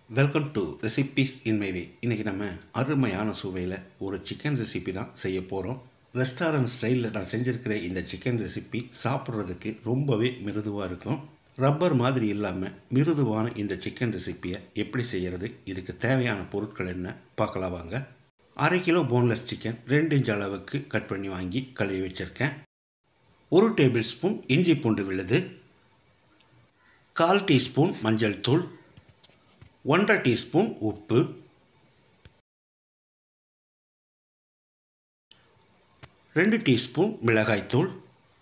welcome to recipes in my way இன்றைக்கி நம்ம அருமையான சுவையில் ஒரு சிக்கன் ரெசிபி தான் செய்ய போகிறோம் ரெஸ்டாரண்ட் ஸ்டைலில் நான் செஞ்சுருக்கிற இந்த சிக்கன் ரெசிபி சாப்பிட்றதுக்கு ரொம்பவே மிருதுவாக இருக்கும் ரப்பர் மாதிரி இல்லாமல் மிருதுவான இந்த சிக்கன் ரெசிப்பியை எப்படி செய்கிறது இதுக்கு தேவையான பொருட்கள் என்ன பார்க்கலாம் வாங்க அரை கிலோ போன்லெஸ் சிக்கன் ரெண்டு இன்ச் அளவுக்கு கட் பண்ணி வாங்கி கழுவி வச்சுருக்கேன் ஒரு டேபிள் ஸ்பூன் இஞ்சி பூண்டு விழுது கால் டீஸ்பூன் மஞ்சள் தூள் ஒன்றரை டீஸ்பூன் உப்பு ரெண்டு டீஸ்பூன் மிளகாய்த்தூள்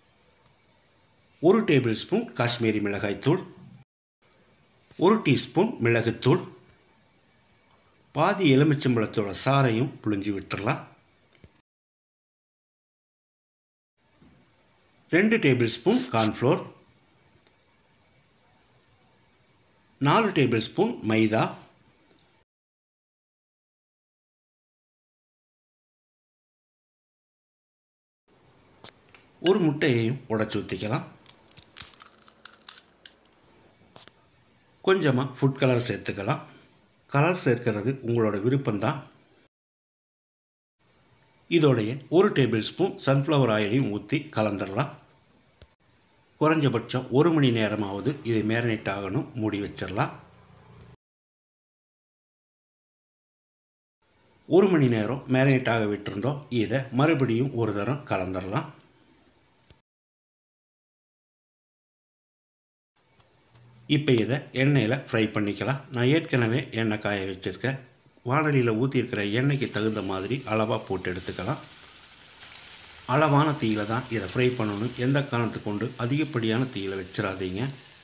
ஒரு டேபிள் ஸ்பூன் காஷ்மீரி மிளகாய்த்தூள் ஒரு டீஸ்பூன் மிளகுத்தூள் பாதி எலுமிச்சம்பழத்தோட சாறையும் புழிஞ்சு விட்டுறலாம் ரெண்டு டேபிள் ஸ்பூன் கார்ன்ஃப்ளோர் நாலு டேபிள் ஸ்பூன் மைதா ஒரு முட்டையையும் உடச்சி ஊற்றிக்கலாம் கொஞ்சமாக ஃபுட் கலர் சேர்த்துக்கலாம் கலர் சேர்க்கிறது உங்களோட விருப்பம்தான் இதோடைய ஒரு டேபிள் ஸ்பூன் சன்ஃப்ளவர் ஆயிலையும் ஊற்றி கலந்துடலாம் குறைஞ்சபட்சம் ஒரு மணி நேரமாவது இது மேரினேட் ஆகணும் மூடி வச்சிடலாம் ஒரு மணி நேரம் மேரினேட் ஆக விட்டுருந்தோம் இதை மறுபடியும் ஒரு தரம் கலந்துடலாம் இப்போ இதை எண்ணெயில் ஃப்ரை பண்ணிக்கலாம் நான் ஏற்கனவே எண்ணெய் காய வச்சுருக்கேன் வானலியில் ஊற்றிருக்கிற எண்ணெய்க்கு தகுந்த மாதிரி அளவாக போட்டு எடுத்துக்கலாம் அளவான தீயில தான் இதை ஃப்ரை பண்ணணும் எந்த காரணத்தை கொண்டு அதிகப்படியான தீயில வச்சிடாதீங்க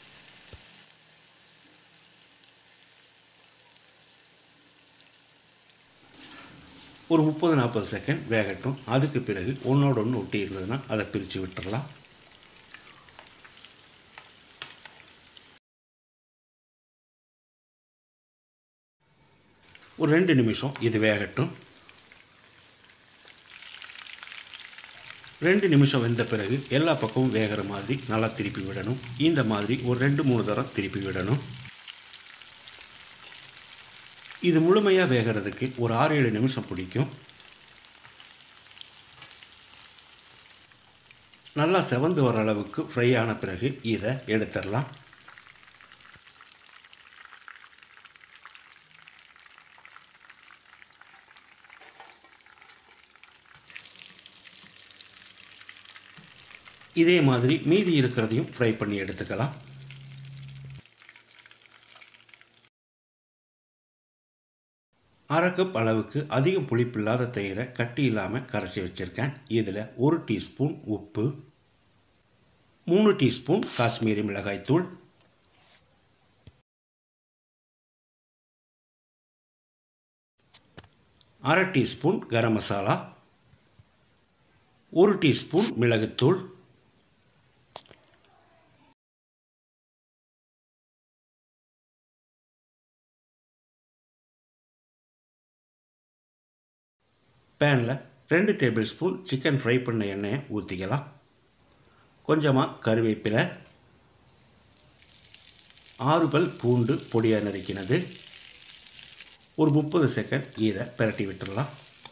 ஒரு முப்பது நாற்பது செகண்ட் வேகட்டும் அதுக்கு பிறகு ஒன்றோட ஒன்று ஒட்டி இருந்ததுன்னா அதை பிரித்து விட்டுறலாம் ஒரு ரெண்டு நிமிஷம் இது வேகட்டும் ரெண்டு நிமிஷம் வெந்த பிறகு எல்லா பக்கமும் வேகிற மாதிரி நல்லா திருப்பி விடணும் இந்த மாதிரி ஒரு ரெண்டு மூணு தரம் திருப்பி விடணும் இது முழுமையாக வேகிறதுக்கு ஒரு ஆறு ஏழு நிமிஷம் பிடிக்கும் நல்லா செவந்து வர அளவுக்கு ஃப்ரை ஆன பிறகு இதை எடுத்துடலாம் இதே மாதிரி மீதி இருக்கிறதையும் ஃப்ரை பண்ணி எடுத்துக்கலாம் அரை கப் அளவுக்கு அதிகம் புளிப்பில்லாத தயிரை கட்டி இல்லாமல் கரைச்சி வச்சுருக்கேன் இதில் ஒரு டீஸ்பூன் உப்பு மூணு டீஸ்பூன் காஷ்மீரி மிளகாய்த்தூள் அரை டீஸ்பூன் கரம் மசாலா ஒரு டீஸ்பூன் மிளகுத்தூள் பேனில் ரெண்டு டேபிள் ஸ்பூன் சிக்கன் ஃப்ரை பண்ண எண்ணெயை ஊற்றிக்கலாம் கொஞ்சமாக கருவேப்பிலை ஆறு பல் பூண்டு பொடியாக நறுக்கினது ஒரு முப்பது செகண்ட் இதை பிரட்டி விட்டுடலாம்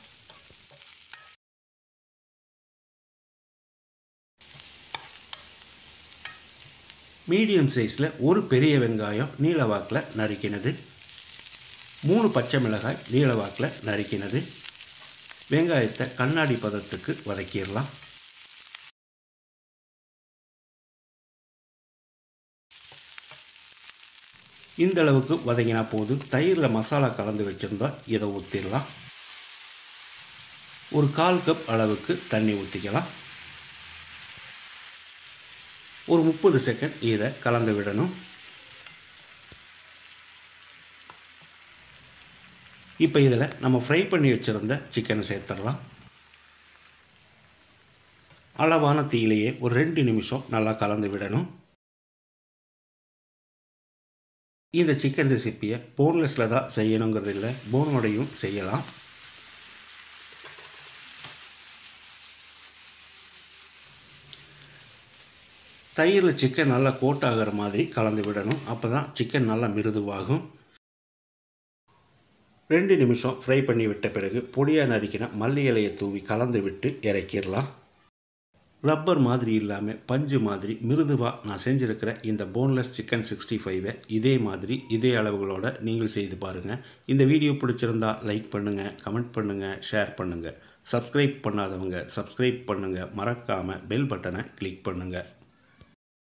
மீடியம் சைஸில் ஒரு பெரிய வெங்காயம் நீளவாக்கில் நறுக்கினது மூணு பச்சை மிளகாய் நீளவாக்கில் நறுக்கினது வெங்காயத்தை கண்ணாடி பதத்துக்கு வதக்கிடலாம் இந்த அளவுக்கு வதங்கினா போதும் தயிரில் மசாலா கலந்து வச்சுருந்தா இதை ஊற்றிடலாம் ஒரு கால் கப் அளவுக்கு தண்ணி ஊற்றிக்கலாம் ஒரு முப்பது செகண்ட் இதை கலந்து விடணும் இப்போ இதில் நம்ம ஃப்ரை பண்ணி வச்சுருந்த சிக்கனை சேர்த்துடலாம் அளவான தீயிலேயே ஒரு ரெண்டு நிமிஷம் நல்லா கலந்து விடணும் இந்த சிக்கன் ரெசிப்பியை போன்லெஸ்ஸில் தான் செய்யணுங்கிறது இல்லை போனோடையும் செய்யலாம் தயிரில் சிக்கன் நல்லா கோட் ஆகிற மாதிரி கலந்து விடணும் அப்போ தான் சிக்கன் நல்லா மிருதுவாகும் ரெண்டு நிமிஷம் ஃப்ரை பண்ணி விட்ட பிறகு பொடியாக நறுக்கின மல்லி இலையை தூவி கலந்து விட்டு இறக்கிடலாம் ரப்பர் மாதிரி இல்லாமல் பஞ்சு மாதிரி மிருதுவாக நான் செஞ்சுருக்கிற இந்த போன்லெஸ் சிக்கன் சிக்ஸ்டி ஃபைவை இதே மாதிரி இதே அளவுகளோட நீங்கள் செய்து பாருங்கள் இந்த வீடியோ பிடிச்சிருந்தா லைக் பண்ணுங்கள் கமெண்ட் பண்ணுங்கள் ஷேர் பண்ணுங்கள் சப்ஸ்கிரைப் பண்ணாதவங்க சப்ஸ்கிரைப் பண்ணுங்கள் மறக்காமல் பெல் பட்டனை கிளிக் பண்ணுங்கள்